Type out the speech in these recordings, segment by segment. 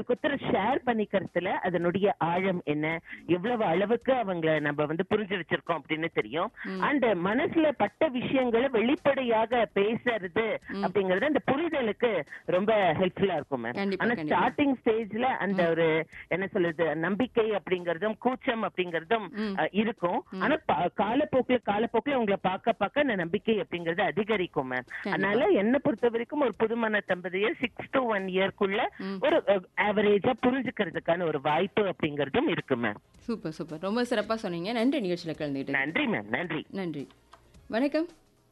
ஒருத்தருக்கு ஒருத்தர் ஷேர் பண்ணிக்கிறதுல அதனுடைய ஆழம் என்ன எவ்வளவு அளவுக்கு அவங்கள நம்ம வந்து புரிஞ்சு வச்சிருக்கோம் அப்படின்னு தெரியும் அண்ட் மனசுல பட்ட விஷயங்களை வெளிப்படையாக பேசுறது அப்படிங்கறது அந்த புரிதலுக்கு ரொம்ப ஹெல்ப்ஃபுல்லா இருக்கும் மேம் கண்டிப்பா, ஆனா கண்டிப்பா. ஸ்டார்டிங் ஸ்டேஜ்ல அந்த ஒரு என்ன சொல்றது நம்பிக்கை அப்படிங்கறதும் கூச்சம் அப்படிங்கறதும் அஹ், இருக்கும் ஆனா பா- காலப்போக்குல காலப்போக்குல உங்களை பார்க்க பார்க்க அந்த நம்பிக்கை அப்படிங்கறது அதிகரிக்கும் மேம் அதனால என்ன பொறுத்த வரைக்கும் ஒரு புதுமண தம்பதியர் சிக்ஸ் டு ஒன் இயர்க்குள்ள ஒரு ஆவரேஜா புரிஞ்சுக்கிறதுக்கான ஒரு வாய்ப்பு அப்படிங்கறதும் இருக்கு மேம் சூப்பர் சூப்பர் ரொம்ப சிறப்பா சொன்னீங்க நன்றி நிகழ்ச்சியில் கலந்துக்கிட்டு நன்றி மேம் நன்றி நன்றி வணக்கம்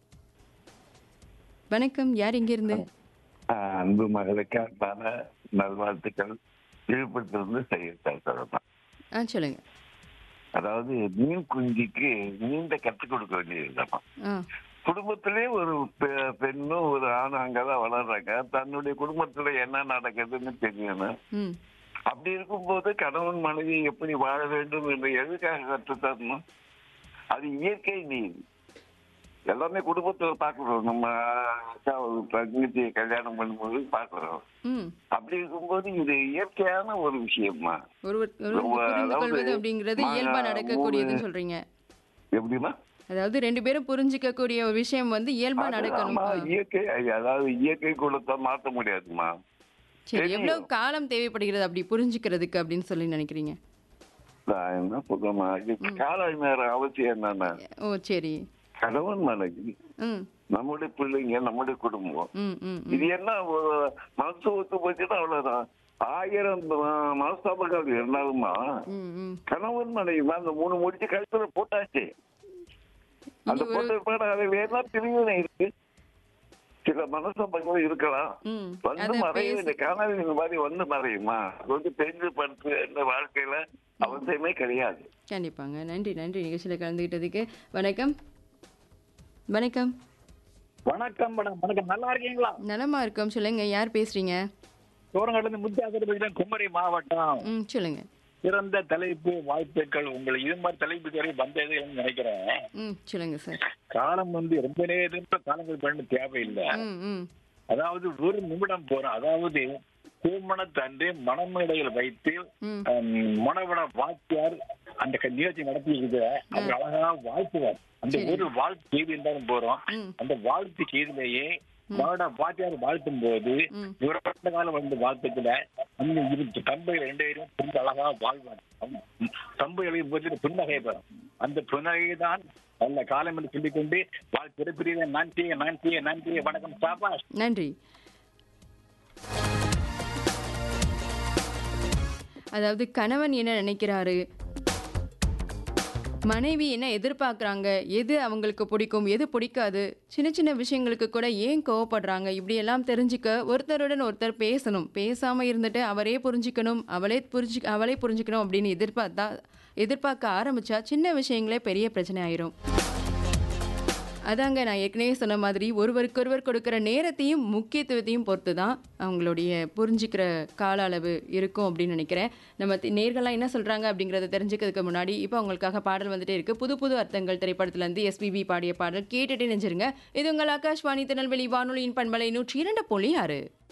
வணக்கம் யார் இங்கிருந்து ஆஹ் அன்பு மகளுக்கு அன்பான நல்வாழ்த்துக்கள் விழுப்புரத்திலிருந்து செய்யத்தார் சொல்லலாம் ஆ சொல்லுங்க அதாவது மீன் குஞ்சுக்கு நீந்த கற்றுக் கொடுக்க வேண்டியது ஆ குடும்பத்திலே ஒரு பெ- பெண்ணும் ஒரு ஆணும் அங்கதான் வளர்றாங்க தன்னுடைய குடும்பத்துல என்ன நடக்குதுன்னு தெரியணும் ம் அப்படி இருக்கும்போது கணவன் மனைவி எப்படி வாழ வேண்டும் என்று எதுக்காக கற்றுத்தரணும் அது இயற்கை நீதி எல்லாமே குடும்பத்துல பாக்குறோம் நம்ம அக்கா ஒரு தங்கச்சியை கல்யாணம் பண்ணும்போது பாக்குறோம் ம் அப்படி இருக்கும்போது இது இயற்கையான ஒரு விஷயமா ஒருவர் ஒருவர் புரிந்து அதாவது, கொள்வது அப்படிங்கிறது மா- இயல்பா நடக்கக்கூடியதுன்னு மூணு- சொல்றீங்க எப்படிமா அதாவது ரெண்டு பேரும் புரிஞ்சிக்கக்கூடிய ஒரு விஷயம் வந்து இயல்பா அது நடக்கணும் ஆமா, ஆ. இயற்கை அதாவது இயற்கை குலத்தை மாத்த முடியாதுமா சரி தெரியும். எவ்வளவு காலம் தேவைப்படுகிறது அப்படி புரிஞ்சுக்கிறதுக்கு அப்படின்னு சொல்லி நினைக்கிறீங்க நான் என்ன சொல்றேமா இது கால நேரம் அவசியம் என்னன்னா ஓ சரி கணவன் மனைவி ம் நம்முடைய பிள்ளைங்க நம்முடைய குடும்பம் ம் ம் ம். இது என்ன ஒரு மனசு ஒத்து போச்சுன்னா அவ்வளவுதான் ஆயிரம் ம- மனஸ்தாபங்கள் இருந்தாலுமா ம் ம் கணவன் மனைவி அந்த மூணு முடிச்சு கழுத்துல போட்டாச்சு அந்த இனி ஒரு போட்ட பாட அது வேணா பிரிவினை இருக்கு சில மனஸ்தாபங்கள் இருக்கலாம் ம் வந்து அதை மறையும் பேசி இந்த கனவு இந்த மாதிரி வந்து மறையுமா அது வந்து தெரிஞ்சு படுத்து இந்த வாழ்க்கையில அவசியமே கிடையாது கண்டிப்பாங்க நன்றி நன்றி நிகழ்ச்சியில் கலந்துக்கிட்டதுக்கு வணக்கம் வணக்கம் வணக்கம் மேடம் வணக்கம் நல்லா இருக்கீங்களா நலமா இருக்கோம் சொல்லுங்க யார் பேசுறீங்க சோரங்காட்டுல இருந்து முத்தியாசர் குமரி மாவட்டம் ம் சொல்லுங்க சிறந்த தலைப்பு வாழ்த்துக்கள் உங்களை இது மாதிரி தலைப்பு வரை வந்தது நினைக்கிறேன் ம் சொல்லுங்க சார் காலம் வந்து ரொம்ப நேரம் காலங்கள் பண்ண தேவையில்லை ம் ம் அதாவது ஒரு நிமிடம் போறோம் அதாவது திருமணத்தன்று மணமேடையில் வைத்து ம் ஹம், மணவன வாத்தியார் அந்த க- நிகழ்ச்சி நடத்தி இருக்குது அவர் அழகா வாழ்த்துவார் அந்த சரி. ஒரு வாழ்த்து செய்தி இருந்தாலும் போறோம் ம் அந்த வாழ்த்து செய்திலேயே மகட வாத்தியார் வாழ்த்தும் போது ம். இவரோட காலம் வந்து வாழ்த்துக்களை அந்த இரு தம்பைகள் ரெண்டு பேரும் புரிந்து அழகா வாழ்வார் தம்பைகளை போது புன்னகை பெறும் அந்த புன்னகை தான் நல்ல காலம் என்று சொல்லிக்கொண்டு வாழ் பிறப்பிரிய நன்றி நன்றி நன்றி வணக்கம் சாபாஷ் நன்றி அதாவது கணவன் என்ன நினைக்கிறாரு மனைவி என்ன எதிர்பார்க்குறாங்க எது அவங்களுக்கு பிடிக்கும் எது பிடிக்காது சின்ன சின்ன விஷயங்களுக்கு கூட ஏன் கோவப்படுறாங்க இப்படியெல்லாம் தெரிஞ்சுக்க ஒருத்தருடன் ஒருத்தர் பேசணும் பேசாமல் இருந்துட்டு அவரே புரிஞ்சுக்கணும் அவளே புரிஞ்சு அவளே புரிஞ்சுக்கணும் அப்படின்னு எதிர்பார்த்தா எதிர்பார்க்க ஆரம்பிச்சா சின்ன விஷயங்களே பெரிய பிரச்சனை ஆயிரும் அதாங்க நான் ஏற்கனவே சொன்ன மாதிரி ஒருவருக்கொருவர் கொடுக்குற நேரத்தையும் முக்கியத்துவத்தையும் பொறுத்து தான் அவங்களுடைய புரிஞ்சிக்கிற கால அளவு இருக்கும் அப்படின்னு நினைக்கிறேன் நம்ம தி- நேர்கள்லாம் என்ன சொல்கிறாங்க அப்படிங்கிறத தெரிஞ்சுக்கிறதுக்கு முன்னாடி இப்போ அவங்களுக்காக பாடல் வந்துட்டே இருக்கு புது புது அர்த்தங்கள் திரைப்படத்துலேருந்து எஸ்பிபி பாடிய பாடல் கேட்டுட்டே நெஞ்சிருங்க இது உங்கள் ஆகாஷ்வாணி திருநெல்வேலி வானொலியின் பண்பலை நூற்றி இரண்டு புள்ளி ஆறு